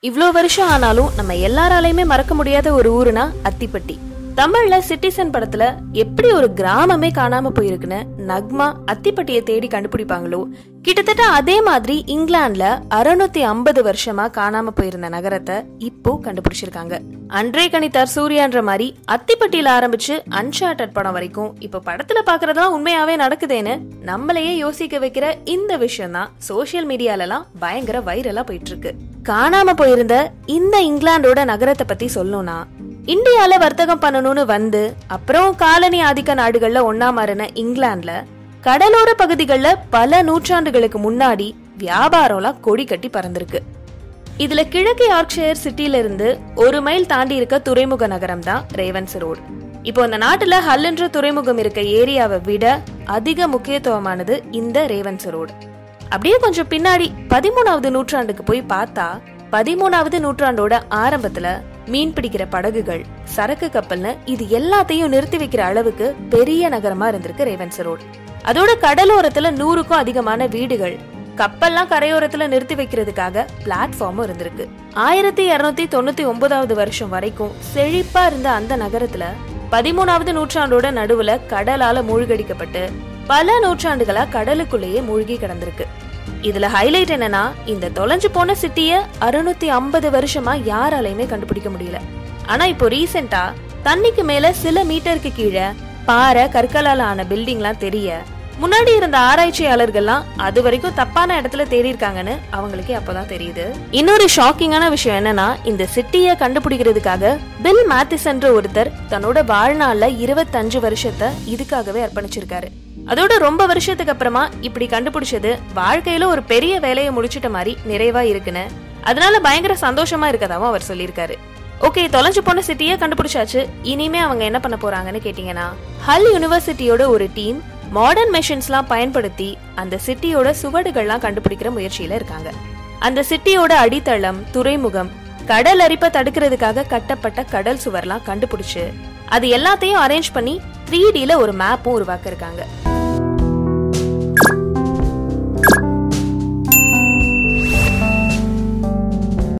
இவ்ளோ வருஷம் ஆனாலும் நம்ம எல்லாராலையுமே மறக்க முடியாத ஒரு ஊருனா அத்திப்பட்டி தமிழ்ல சிட்டிசன் படத்துல எப்படி ஒரு கிராமமே காணாம போயிருக்குன்னு நக்மா அத்திப்பட்டியை தேடி கண்டுபிடிப்பாங்களோ கிட்டத்தட்ட அதே மாதிரி இங்கிலாந்துல அறுநூத்தி ஐம்பது வருஷமா காணாம போயிருந்த நகரத்தை இப்போ கண்டுபிடிச்சிருக்காங்க அன்றே கணித்தார் சூர்யான்ற மாதிரி அத்திப்பட்டியில ஆரம்பிச்சு அன்சார்டட் படம் வரைக்கும் இப்ப படத்துல பாக்குறதெல்லாம் உண்மையாவே நடக்குதேன்னு நம்மளையே யோசிக்க வைக்கிற இந்த விஷயம் தான் சோசியல் மீடியாலலாம் பயங்கர வைரலா போயிட்டு இருக்கு காணாம போயிருந்த இந்த இங்கிலாந்தோட நகரத்தை பத்தி சொல்லணும்னா இந்தியால வர்த்தகம் பண்ணணும்னு வந்து அப்புறம் காலனி ஆதிக்க நாடுகள்ல ஒன்னா மாறின இங்கிலாந்துல கடலோர பகுதிகள்ல பல நூற்றாண்டுகளுக்கு முன்னாடி வியாபாரம்லாம் கொடி கட்டி பறந்திருக்கு இதுல கிழக்கு யார்க்ஷயர் சிட்டில இருந்து ஒரு மைல் தாண்டி இருக்க துறைமுக நகரம் தான் ரேவன்ஸ் ரோடு இப்போ இந்த நாட்டுல ஹல்லுன்ற துறைமுகம் இருக்க ஏரியாவை விட அதிக முக்கியத்துவமானது இந்த ரேவன்ஸ் ரோடு அப்படியே கொஞ்சம் பின்னாடி பதிமூணாவது நூற்றாண்டுக்கு போய் பார்த்தா பதிமூணாவது நூற்றாண்டோட ஆரம்பத்துல மீன் பிடிக்கிற படகுகள் சரக்கு கப்பல்னு இது எல்லாத்தையும் நிறுத்தி வைக்கிற அளவுக்கு பெரிய நகரமா இருந்திருக்கு ரேவன்ஸ் ரோடு அதோட கடலோரத்துல நூறுக்கும் அதிகமான வீடுகள் கப்பல்லாம் கரையோரத்துல நிறுத்தி வைக்கிறதுக்காக பிளாட்ஃபார்மும் இருந்திருக்கு ஆயிரத்தி இருநூத்தி தொண்ணூத்தி ஒன்பதாவது வருஷம் வரைக்கும் செழிப்பா இருந்த அந்த நகரத்துல பதிமூணாவது நூற்றாண்டோட நடுவுல கடலால மூழ்கடிக்கப்பட்டு பல நூற்றாண்டுகளா கடலுக்குள்ளேயே மூழ்கி கிடந்திருக்கு இதுல ஹைலைட் என்னன்னா இந்த தொலைஞ்சு போன சிட்டிய அறுநூத்தி ஐம்பது வருஷமா யாராலையுமே கண்டுபிடிக்க முடியல ஆனா இப்போ ரீசெண்டா தண்ணிக்கு மேல சில மீட்டருக்கு கீழே பாறை கற்களால ஆன பில்டிங்லாம் தெரிய முன்னாடி இருந்த ஆராய்ச்சியாளர்கள்லாம் அது வரைக்கும் தப்பான இடத்துல தேடி இருக்காங்கன்னு அவங்களுக்கு அப்பதான் தெரியுது இன்னொரு ஷாக்கிங்கான விஷயம் என்னன்னா இந்த சிட்டிய கண்டுபிடிக்கிறதுக்காக பில் மேத்திசன்ற ஒருத்தர் தன்னோட வாழ்நாள்ல இருபத்தஞ்சு வருஷத்தை இதுக்காகவே அர்ப்பணிச்சிருக்காரு அதோட ரொம்ப வருஷத்துக்கு அப்புறமா இப்படி கண்டுபிடிச்சது வாழ்க்கையில ஒரு பெரிய வேலையை முடிச்சிட்ட மாதிரி நிறைவா இருக்குன்னு அதனால பயங்கர சந்தோஷமா இருக்கதாவும் அவர் சொல்லியிருக்காரு ஓகே தொலைஞ்சு போன சிட்டியை கண்டுபிடிச்சாச்சு இனிமே அவங்க என்ன பண்ண போறாங்கன்னு கேட்டீங்கன்னா ஹல் யூனிவர்சிட்டியோட ஒரு டீம் மாடர்ன் மெஷின்ஸ்லாம் பயன்படுத்தி அந்த சிட்டியோட சுவடுகள்லாம் கண்டுபிடிக்கிற முயற்சியில இருக்காங்க அந்த சிட்டியோட அடித்தளம் துறைமுகம் கடல் அரிப்பை தடுக்கிறதுக்காக கட்டப்பட்ட கடல் சுவர்லாம் கண்டுபிடிச்சு அது எல்லாத்தையும் அரேஞ்ச் பண்ணி த்ரீ டில ஒரு மேப்பும் உருவாக்க இருக்காங்க